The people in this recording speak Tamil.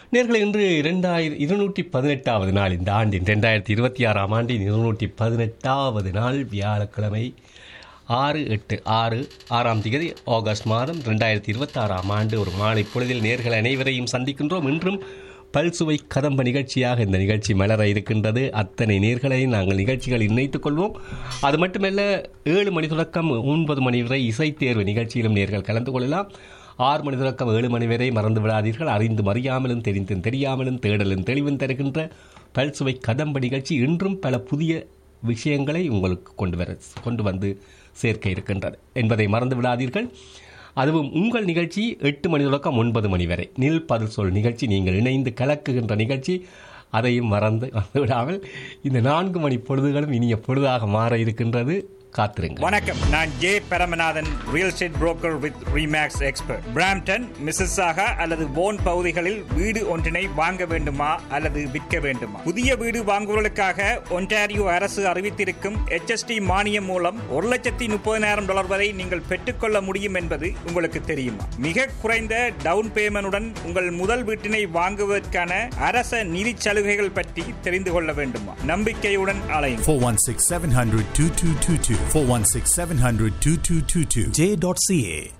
நேர்களை இன்று இரண்டாயிரம் இருநூற்றி பதினெட்டாவது நாள் இந்த ஆண்டின் ரெண்டாயிரத்தி இருபத்தி ஆறாம் ஆண்டின் இருநூற்றி பதினெட்டாவது நாள் வியாழக்கிழமை ஆறு எட்டு ஆறு ஆறாம் தேதி ஆகஸ்ட் மாதம் ரெண்டாயிரத்தி இருபத்தாறாம் ஆண்டு ஒரு மாலை பொழுதில் நேர்கள் அனைவரையும் சந்திக்கின்றோம் இன்றும் பல்சுவை கதம்ப நிகழ்ச்சியாக இந்த நிகழ்ச்சி மலர இருக்கின்றது அத்தனை நேர்களை நாங்கள் நிகழ்ச்சிகளில் இணைத்துக் கொள்வோம் அது மட்டுமல்ல ஏழு மணி தொடக்கம் ஒன்பது மணி வரை இசைத்தேர்வு நிகழ்ச்சியிலும் நேர்கள் கலந்து கொள்ளலாம் ஆறு மணி தொடக்கம் ஏழு மணி வரை மறந்து விடாதீர்கள் அறிந்தும் அறியாமலும் தெரிந்தும் தெரியாமலும் தேடலும் தெளிவும் தருகின்ற பல்சுவை கதம்ப நிகழ்ச்சி இன்றும் பல புதிய விஷயங்களை உங்களுக்கு கொண்டு வர கொண்டு வந்து சேர்க்க இருக்கின்றது என்பதை மறந்து விடாதீர்கள் அதுவும் உங்கள் நிகழ்ச்சி எட்டு மணி தொடக்கம் ஒன்பது மணி வரை நில் பதில் சொல் நிகழ்ச்சி நீங்கள் இணைந்து கலக்குகின்ற நிகழ்ச்சி அதையும் மறந்து மறந்து விடாமல் இந்த நான்கு மணி பொழுதுகளும் இனிய பொழுதாக மாற இருக்கின்றது காத்திருங்கள் வணக்கம் நான் J Paramanathan real estate broker with Remax expert Brampton Mississauga அல்லது போன் பகுதிகளில் வீடு ஒன்றினை வாங்க வேண்டுமா அல்லது விற்க வேண்டுமா புதிய வீடு வாங்குவதற்காக ஒன்டாரியோ அரசு அறிவித்திருக்கும் HST மானியம் மூலம் ஒரு லட்சத்தி முப்பதினாயிரம் டாலர் வரை நீங்கள் பெற்றுக்கொள்ள முடியும் என்பது உங்களுக்கு தெரியுமா மிக குறைந்த டவுன் பேமெண்டுடன் உங்கள் முதல் வீட்டினை வாங்குவதற்கான அரச நிதி சலுகைகள் பற்றி தெரிந்து கொள்ள வேண்டுமா நம்பிக்கையுடன் அலையும் 416 700 2222. 416 700 2222. J.ca.